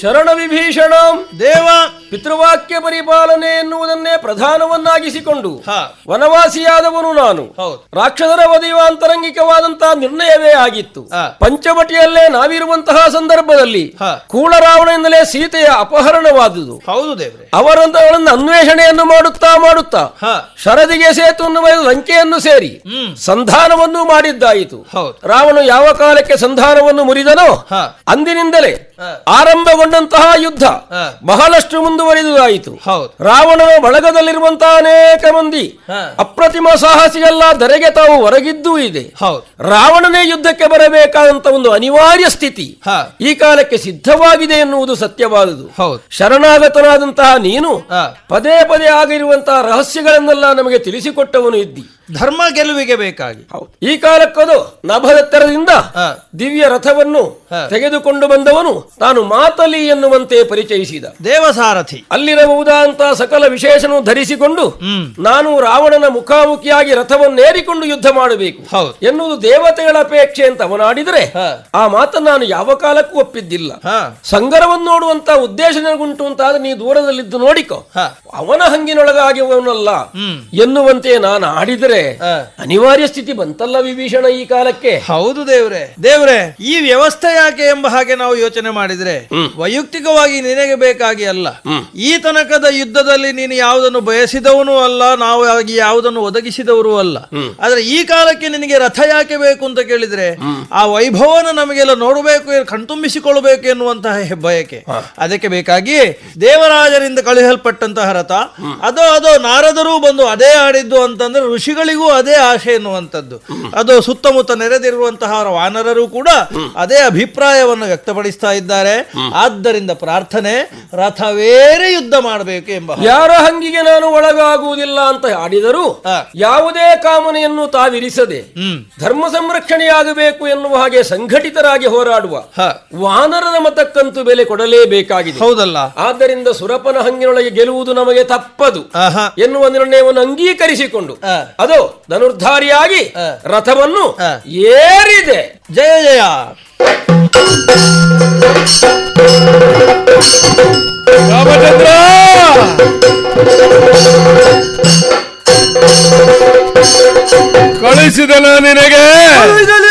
ಶರಣ ವಿಭೀಷಣ ದೇವ ಪಿತೃವಾಕ್ಯ ಪರಿಪಾಲನೆ ಎನ್ನುವುದನ್ನೇ ಪ್ರಧಾನವನ್ನಾಗಿಸಿಕೊಂಡು ಹ ವನವಾಸಿಯಾದವನು ನಾನು ಹೌದು ರಾಕ್ಷಸರ ವಧಿಯುವ ಅಂತರಂಗಿಕವಾದಂತಹ ನಿರ್ಣಯವೇ ಆಗಿತ್ತು ಹ. ಪಂಚವಟಿಯಲ್ಲೇ ನಾವಿರುವಂತಹ ಸಂದರ್ಭದಲ್ಲಿ ಹ. ಕೂಳರಾವಣದಿಂದಲೇ ಸೀತೆಯ ಅಪಹರಣವಾದುದು ಹೌದು ದೇವ್ರೆ ಅವರಂತವಳನ್ನು ಅನ್ವೇಷಣೆಯನ್ನು ಮಾಡುತ್ತಾ ಮಾಡುತ್ತಾ ಹ ಶರದಿಗೆ ಸೇತುವನ್ನು ಮೇಲೆ ಲಂಕೆಯನ್ನು ಸೇರಿ ಹ್ಮ್ ಸಂಧಾನವನ್ನು ಮಾಡಿದ್ದಾಯಿತು ಹೌದು ರಾವಣ ಯಾವ ಕಾಲಕ್ಕೆ ಸಂಧಾನವನ್ನು ಮುರಿದನೋ ಹ ಅಂದಿನಿಂದಲೇ ಹ. ಆರಂಭಗೊಂಡಂತಹ ಯುದ್ಧ ಹ. ಬಹಳಷ್ಟು ಮುಂದುವರಿದುದಾಯಿತು ಹೌದು ರಾವಣನ ಬಳಗದಲ್ಲಿರುವಂತಹ ಅನೇಕ ಮಂದಿ ಹ. ಅಪ್ರತಿಮ ಸಾಹಸಿಗೆಲ್ಲ ಧರೆಗೆ ತಾವು ಹೊರಗಿದ್ದೂ ಇದೆ ಹೌದು ರಾವಣನೇ ಯುದ್ಧಕ್ಕೆ ಬರಬೇಕಾದಂತ ಒಂದು ಅನಿವಾರ್ಯ ಸ್ಥಿತಿ ಹ ಈ ಕಾಲಕ್ಕೆ ಸಿದ್ಧವಾಗಿದೆ ಎನ್ನುವುದು ಸತ್ಯವಾದುದು ಹೌದು ಶರಣಾಗತನಾದಂತಹ ನೀನು ಹ ಪದೇ ಪದೇ ಆಗಿರುವಂತಹ ರಹಸ್ಯಗಳನ್ನೆಲ್ಲ ನಮಗೆ ತಿಳಿಸಿಕೊಟ್ಟವನು ಇದ್ದಿ ಧರ್ಮ ಗೆಲುವಿಗೆ ಬೇಕಾಗಿ ಈ ಕಾಲಕ್ಕದು ನಭದತ್ತರದಿಂದ ಹ ದಿವ್ಯ ರಥವನ್ನು ಹ. ತೆಗೆದುಕೊಂಡು ಬಂದವನು ತಾನು ಮಾತಲಿ ಎನ್ನುವಂತೆ ಪರಿಚಯಿಸಿದ ದೇವಸಾರಥಿ ಅಲ್ಲಿರಬಹುದಾದಂತಹ ಸಕಲ ವಿಶೇಷನು ಧರಿಸಿಕೊಂಡು ಹ್ಮ್ ನಾನು ರಾವಣನ ಮುಖಾಮುಖಿಯಾಗಿ ರಥವನ್ನೇರಿಕೊಂಡು ಯುದ್ಧ ಮಾಡಬೇಕು ಹೌದು ಎನ್ನುವುದು ದೇವತೆಗಳ ಅಪೇಕ್ಷೆ ಅಂತ ಅವನಾಡಿದರೆ ಹ ಆ ಮಾತನ್ನು ನಾನು ಯಾವ ಕಾಲಕ್ಕೂ ಒಪ್ಪಿದ್ದಿಲ್ಲ ಹ ಸಂಗರವನ್ನು ನೋಡುವಂತ ಉದ್ದೇಶ ನನಗುಂಟು ಅಂತಾದ್ರೆ ನೀ ದೂರದಲ್ಲಿದ್ದು ನೋಡಿಕೊ ಹ ಅವನ ಹಂಗಿನೊಳಗಾಗಿಯವನಲ್ಲ ಹ್ಮ್ ಎನ್ನುವಂತೆ ನಾನು ಆಡಿದರೆ ಹ. ಅನಿವಾರ್ಯ ಸ್ಥಿತಿ ಬಂತಲ್ಲ ವಿಭೀಷಣ ಈ ಕಾಲಕ್ಕೆ ಹೌದು ದೇವ್ರೆ ದೇವ್ರೆ ಈ ವ್ಯವಸ್ಥೆ ಯಾಕೆ ಎಂಬ ಹಾಗೆ ನಾವು ಯೋಚನೆ ಮಾಡಿದ್ರೆ ವೈಯಕ್ತಿಕವಾಗಿ ನಿನಗೆ ಬೇಕಾಗಿ ಅಲ್ಲ ಈ ತನಕದ ಯುದ್ಧದಲ್ಲಿ ನೀನು ಯಾವುದನ್ನು ಬಯಸಿದವನು ಅಲ್ಲ ನಾವು ಆಗಿ ಯಾವುದನ್ನು ಒದಗಿಸಿದವರು ಅಲ್ಲ ಆದ್ರೆ ಈ ಕಾಲಕ್ಕೆ ನಿನಗೆ ರಥ ಯಾಕೆ ಬೇಕು ಅಂತ ಕೇಳಿದ್ರೆ ಆ ವೈಭವನ ನಮಗೆಲ್ಲ ನೋಡಬೇಕು ಕಣ್ತುಂಬಿಸಿಕೊಳ್ಳಬೇಕು ಎನ್ನುವಂತಹ ಹೆಬ್ಬಯಕೆ ಅದಕ್ಕೆ ಬೇಕಾಗಿ ದೇವರಾಜರಿಂದ ಕಳುಹಿಸಲ್ಪಟ್ಟಂತಹ ರಥ ಅದೋ ಅದೋ ನಾರದರೂ ಬಂದು ಅದೇ ಆಡಿದ್ದು ಅಂತಂದ್ರೆ ಋಷಿಗಳಿಗೂ ಅದೇ ಆಶೆ ಎನ್ನುವಂಥದ್ದು ಅದು ಸುತ್ತಮುತ್ತ ನೆರೆದಿರುವಂತಹ ವಾನರರು ಕೂಡ ಅದೇ ಅಭಿಪ್ರಾಯವನ್ನು ವ್ಯಕ್ತಪಡಿಸ್ತಾ ಇದ್ದಾರೆ ಆದ್ದರಿಂದ ಪ್ರಾರ್ಥನೆ ರಥವೇರೆ ಯುದ್ಧ ಮಾಡಬೇಕು ಎಂಬ ಯಾರ ಹಂಗಿಗೆ ನಾನು ಒಳಗಾಗುವುದಿಲ್ಲ ಅಂತ ಆಡಿದರೂ ಹ. ಯಾವುದೇ ಕಾಮನೆಯನ್ನು ತಾವಿರಿಸದೆ ಹ್ಮ್ ಧರ್ಮ ಸಂರಕ್ಷಣೆಯಾಗಬೇಕು ಎನ್ನುವ ಹಾಗೆ ಸಂಘಟಿತರಾಗಿ ಹೋರಾಡುವ ಹ ವಾನರನ ಮತಕ್ಕಂತೂ ಬೆಲೆ ಕೊಡಲೇಬೇಕಾಗಿದೆ ಹೌದಲ್ಲ ಆದ್ದರಿಂದ ಸುರಪನ ಹಂಗಿನೊಳಗೆ ಗೆಲ್ಲುವುದು ನಮಗೆ ತಪ್ಪದು ಆಹಾ ಎನ್ನುವ ನಿರ್ಣಯವನ್ನು ಅಂಗೀಕರಿಸಿಕೊಂಡು ಹ. ಅದು ಧನುರ್ಧಾರಿಯಾಗಿ ಹ. ರಥವನ್ನು ಹ. ಏರಿದೆ ಜಯ ಜಯ ರಾಮಚಂದ್ರ ಕಳಿಸಿದನ ನಿನಗೆ